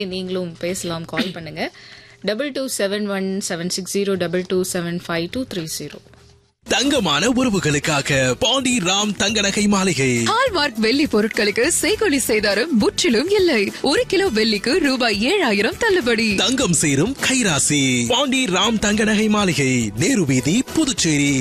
நீங்களும் பேசலாம் கால் பண்ணுங்க double two seven one seven six zero double two seven five two three zero தங்கமான உறவுகளுக்காக பாண்டி ராம் தங்க நகை மாளிகை ஹால்மார்க் வெள்ளி பொருட்களுக்கு செய்கொலி செய்தாரும் முற்றிலும் இல்லை ஒரு கிலோ வெள்ளிக்கு ரூபாய் ஏழாயிரம் தள்ளுபடி தங்கம் சேரும் கைராசி பாண்டி ராம் தங்க நகை மாளிகை நேரு வீதி புதுச்சேரி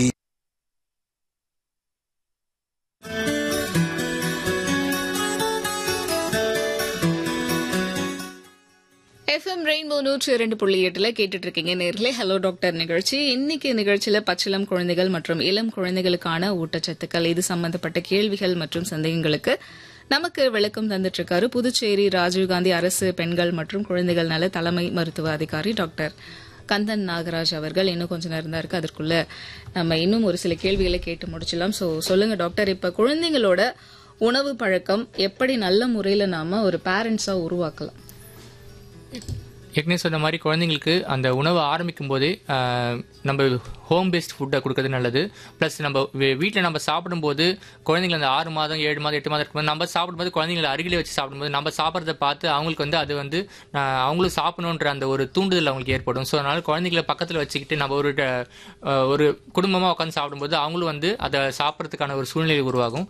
எஃப்எம் ரெயின்போ நூற்றி இரண்டு புள்ளி எட்டுல கேட்டுட்டு இருக்கீங்க நேர்களே ஹலோ டாக்டர் நிகழ்ச்சி இன்னைக்கு நிகழ்ச்சியில பச்சிளம் குழந்தைகள் மற்றும் இளம் குழந்தைகளுக்கான ஊட்டச்சத்துக்கள் இது சம்பந்தப்பட்ட கேள்விகள் மற்றும் சந்தேகங்களுக்கு நமக்கு விளக்கம் தந்துட்டு இருக்காரு புதுச்சேரி ராஜீவ்காந்தி அரசு பெண்கள் மற்றும் குழந்தைகள் நல தலைமை மருத்துவ அதிகாரி டாக்டர் கந்தன் நாகராஜ் அவர்கள் இன்னும் கொஞ்ச நேரம் தான் இருக்கு அதற்குள்ள நம்ம இன்னும் ஒரு சில கேள்விகளை கேட்டு முடிச்சலாம் சோ சொல்லுங்க டாக்டர் இப்ப குழந்தைங்களோட உணவு பழக்கம் எப்படி நல்ல முறையில நாம ஒரு பேரண்ட்ஸா உருவாக்கலாம் ஏற்கனவே சொன்ன மாதிரி குழந்தைங்களுக்கு அந்த உணவை ஆரம்பிக்கும் போதே ஆஹ், நம்ம ஹோம் பேஸ்ட் ஃபுட்டை கொடுக்கறது நல்லது ப்ளஸ் நம்ம வீட்டில் நம்ம சாப்பிடும்போது குழந்தைங்க அந்த ஆறு மாதம் ஏழு மாதம் எட்டு மாதம் இருக்கும்போது நம்ம சாப்பிடும்போது குழந்தைங்களை அருகிலே வச்சு சாப்பிடும்போது நம்ம சாப்பிட்றத பார்த்து அவங்களுக்கு வந்து அது வந்து ஆஹ், அவங்களும் சாப்பிடணுன்ற அந்த ஒரு தூண்டுதல் அவங்களுக்கு ஏற்படும் ஸோ அதனால குழந்தைங்களை பக்கத்தில் வச்சுக்கிட்டு நம்ம ஒரு ஆஹ், ஒரு குடும்பமாக உட்காந்து சாப்பிடும்போது அவங்களும் வந்து அதை சாப்பிட்றதுக்கான ஒரு சூழ்நிலை உருவாகும்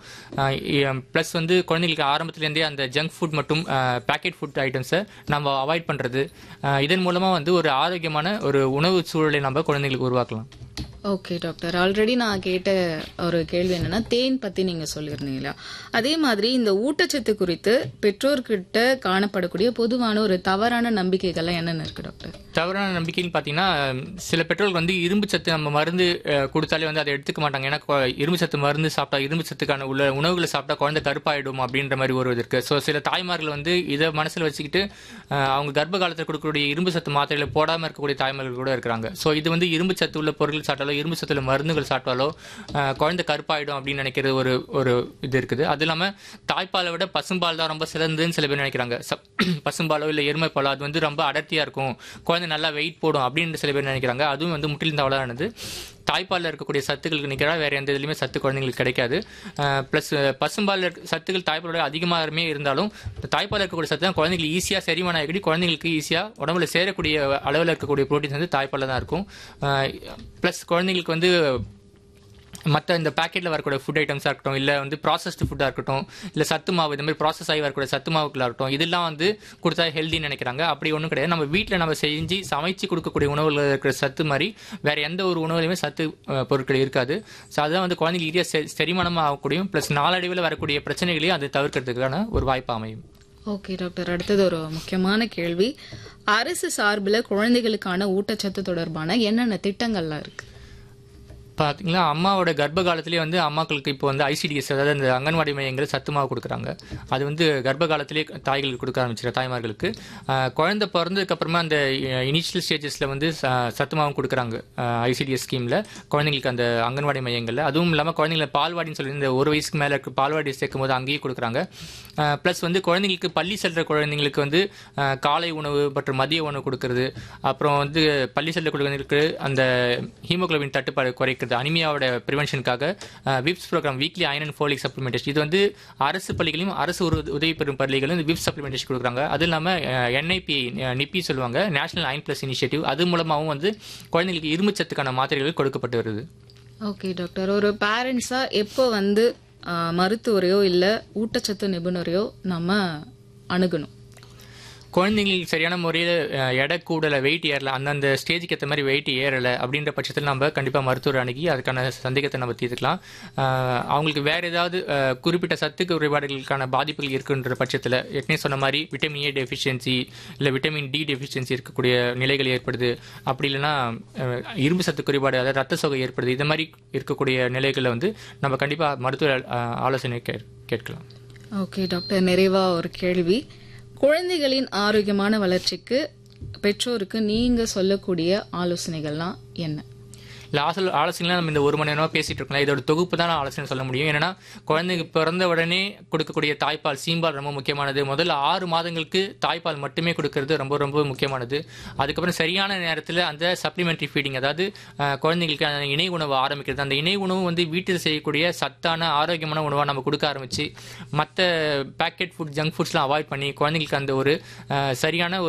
ப்ளஸ் வந்து குழந்தைங்களுக்கு ஆரம்பத்துலேருந்தே அந்த ஜங்க் ஃபுட் மற்றும் பேக்கெட் ஃபுட் ஐட்டம்ஸை நம்ம அவாய்ட் பண்ணுறது இதன் மூலமாக வந்து ஒரு ஆரோக்கியமான ஒரு உணவு சூழலை நம்ம குழந்தைங்களுக்கு உருவாக்கலாம் ஓகே டாக்டர் ஆல்ரெடி நான் கேட்ட ஒரு கேள்வி என்னன்னா தேன் பத்தி நீங்க சொல்லியிருந்தீங்களா அதே மாதிரி இந்த ஊட்டச்சத்து குறித்து பெற்றோர்கிட்ட காணப்படக்கூடிய பொதுவான ஒரு தவறான நம்பிக்கைகள்லாம் என்னென்ன இருக்கு டாக்டர் தவறான நம்பிக்கைன்னு பார்த்தீங்கன்னா சில பெட்ரோல் வந்து இரும்பு சத்து நம்ம மருந்து அஹ், கொடுத்தாலே வந்து அதை எடுத்துக்க மாட்டாங்க ஏன்னா கொ- இரும்பு சத்து மருந்து சாப்பிட்டா இரும்பு சத்துக்கான உள்ள உணவுகளை சாப்பிட்டா குழந்தை கருப்பாயிடும் அப்படின்ற மாதிரி ஒரு இது இருக்கு ஸோ சில தாய்மார்கள் வந்து இதை மனசில் வச்சுக்கிட்டு அஹ், அவங்க கர்ப்ப காலத்தில் கொடுக்கக்கூடிய இரும்பு சத்து மாத்திரைகளை போடாமல் இருக்கக்கூடிய தாய்மார்கள் கூட இருக்கிறாங்க ஸோ இது வந்து இரும்பு சத்து உள்ள பொருட்கள் சாப்பிட்டாலோ இரும்பு சத்து உள்ள மருந்துகள் சாப்பிட்டாலோ அஹ், குழந்தை கருப்பாயிடும் அப்படின்னு நினைக்கிறது ஒரு ஒரு இது இருக்குது அது இல்லாமல் தாய்ப்பாலை விட பசும்பால் தான் ரொம்ப சிறந்ததுன்னு சில பேர் நினைக்கிறாங்க சப்- பசும்பாலோ இல்லை எருமைப்பாலோ அது வந்து ரொம்ப அடர்த்தியாக இருக்கும் குழந்தை நல்லா வெயிட் போடும் அப்படின்னு சில பேர் நினைக்கிறாங்க அதுவும் வந்து முற்றிலும் தவறானது தாய்ப்பாலில் இருக்கக்கூடிய சத்துக்களுக்கு நிற்கிறா வேற எந்த இதுலையுமே சத்து குழந்தைங்களுக்கு கிடைக்காது ப்ளஸ் பசும்பாலில் இருக்க சத்துக்கள் தாய்ப்பாலோட அதிகமாகவே இருந்தாலும் தாய்ப்பாலில் இருக்கக்கூடிய சத்து தான் குழந்தைங்களுக்கு ஈஸியாக செரிமானம் ஆகிடி குழந்தைங்களுக்கு ஈஸியாக உடம்புல சேரக்கூடிய அளவில் இருக்கக்கூடிய ப்ரோட்டீன்ஸ் வந்து தாய்ப்பாலில் தான் இருக்கும் ப்ளஸ் குழந்தைங்களுக்கு வந்து மற்ற இந்த பேக்கெட்டில் வரக்கூடிய ஃபுட் ஐட்டம்ஸாக இருக்கட்டும் இல்லை வந்து ப்ராசஸ்டு ஃபுட்டாக இருக்கட்டும் இல்லை சத்து மாவு இந்த மாதிரி ப்ராசஸ் ஆகி வரக்கூடிய சத்து மாவுக்களாக இருக்கட்டும் இதெல்லாம் வந்து கொடுத்தா ஹெல்தின்னு நினைக்கிறாங்க அப்படி ஒன்றும் கிடையாது நம்ம வீட்டில் நம்ம செஞ்சு சமைச்சு கொடுக்கக்கூடிய உணவுல இருக்கிற சத்து மாதிரி வேற எந்த ஒரு உணவுலையுமே சத்து அஹ், பொருட்கள் இருக்காது ஸோ அதுதான் வந்து குழந்தைங்க ஈஸியாக செரிமானமாக ஆகக்கூடியும் ப்ளஸ் நாளடைவில் வரக்கூடிய பிரச்சனைகளையும் அது தவிர்க்கிறதுக்கான ஒரு வாய்ப்பு அமையும் ஓகே டாக்டர் அடுத்தது ஒரு முக்கியமான கேள்வி அரசு சார்பில் குழந்தைகளுக்கான ஊட்டச்சத்து தொடர்பான என்னென்ன திட்டங்கள்லாம் இருக்கு பார்த்தீங்கன்னா அம்மாவோட கர்ப்ப காலத்திலேயே வந்து அம்மாக்களுக்கு இப்போ வந்து ஐசிடிஎஸ் அதாவது அந்த அங்கன்வாடி மையங்கள் சத்து மாவு கொடுக்குறாங்க அது வந்து கர்ப்ப காலத்திலேயே தாய்களுக்கு கொடுக்க ஆரம்பிச்சிரு தாய்மார்களுக்கு ஆஹ் குழந்தை பிறந்ததுக்கு அப்புறமா அந்த இனிஷியல் ஸ்டேஜஸில் வந்து ச- சத்து மாவும் கொடுக்குறாங்க ஐசிடிஎஸ் ஸ்கீமில் குழந்தைங்களுக்கு அந்த அங்கன்வாடி மையங்களில் அதுவும் இல்லாமல் குழந்தைங்களை பால்வாடின்னு சொல்லி இந்த ஒரு வயசுக்கு மேலே இருக்க பால்வாடி சேர்க்கும் போது அங்கேயே கொடுக்குறாங்க ப்ளஸ் வந்து குழந்தைங்களுக்கு பள்ளி செல்ற குழந்தைங்களுக்கு வந்து ஆஹ் காலை உணவு மற்றும் மதிய உணவு கொடுக்கறது அப்புறம் வந்து பள்ளி செல்ற குழந்தைங்களுக்கு அந்த ஹீமோகுளோபின் தட்டுப்பாடு குறைக்கிறது அனிமியாவோட ப்ரிவென்ஷனுக்காக விப்ஸ் programme weekly iron and folic supplementation இது வந்து அரசு பள்ளிகளையும் அரசு ஒரு உதவி பெறும் பள்ளிகளும் இந்த விப்ஸ் சப்ளிமெண்டேஷன் கொடுக்குறாங்க அது இல்லாமல் என்ஐபி நிப்பி சொல்லுவாங்க நேஷனல் அயன் ப்ளஸ் இனிஷியேட்டிவ் அது மூலமாகவும் வந்து குழந்தைங்களுக்கு இரும்புச்சத்துக்கான மாத்திரைகள் கொடுக்கப்பட்டு வருது ஓகே டாக்டர் ஒரு பேரண்ட்ஸா எப்போ வந்து ஆ, மருத்துவரையோ இல்ல ஊட்டச்சத்து நிபுணரையோ நம்ம அணுகணும் குழந்தைங்களுக்கு சரியான முறையில் எடை கூடலை வெயிட் ஏறல அந்தந்த ஸ்டேஜுக்கு ஏற்ற மாதிரி வெயிட் ஏறலை அப்படின்ற பட்சத்தில் நம்ம கண்டிப்பாக மருத்துவர் அணுகி அதுக்கான சந்தேகத்தை நம்ம தீர்த்துக்கலாம் அஹ், அவங்களுக்கு வேற ஏதாவது அஹ், குறிப்பிட்ட சத்து குறைபாடுகளுக்கான பாதிப்புகள் இருக்குன்ற பட்சத்தில் ஏற்கனவே சொன்ன மாதிரி விட்டமின் ஏ டெஃபிஷியன்சி இல்லை விட்டமின் டி டெஃபிஷியன்சி இருக்கக்கூடிய நிலைகள் ஏற்படுது அப்படி இல்லைன்னா அஹ், இரும்பு சத்து குறைபாடு அதாவது ரத்த சோகை ஏற்படுது இந்த மாதிரி இருக்கக்கூடிய நிலைகளில் வந்து நம்ம கண்டிப்பாக மருத்துவ அஹ், ஆலோசனை கே கேட்கலாம் ஓகே டாக்டர் நிறைவா ஒரு கேள்வி குழந்தைகளின் ஆரோக்கியமான வளர்ச்சிக்கு பெற்றோருக்கு நீங்க சொல்லக்கூடிய ஆலோசனைகள்லாம் என்ன இல்லை ஆசல் ஆலோசனை நம்ம இந்த ஒரு மணி நேரமாக பேசிட்டு இருக்கோம் இதோட தொகுப்பு தான் நான் ஆலோசனை சொல்ல முடியும் ஏன்னா குழந்தைக்கு பிறந்த உடனே கொடுக்கக்கூடிய தாய்ப்பால் சீம்பால் ரொம்ப முக்கியமானது முதல்ல ஆறு மாதங்களுக்கு தாய்ப்பால் மட்டுமே கொடுக்கறது ரொம்ப ரொம்ப முக்கியமானது அதுக்கப்புறம் சரியான நேரத்தில் அந்த சப்ளிமெண்ட்ரி ஃபீடிங் அதாவது அஹ், குழந்தைங்களுக்கு அந்த இணை உணவு ஆரம்பிக்கிறது அந்த இணை உணவு வந்து வீட்டில் செய்யக்கூடிய சத்தான ஆரோக்கியமான உணவாக நம்ம கொடுக்க ஆரம்பிச்சு மற்ற பேக்கெட் ஃபுட் ஜங்க் ஃபுட்ஸ்லாம் அவாய்ட் பண்ணி குழந்தைங்களுக்கு அந்த ஒரு அஹ், சரியான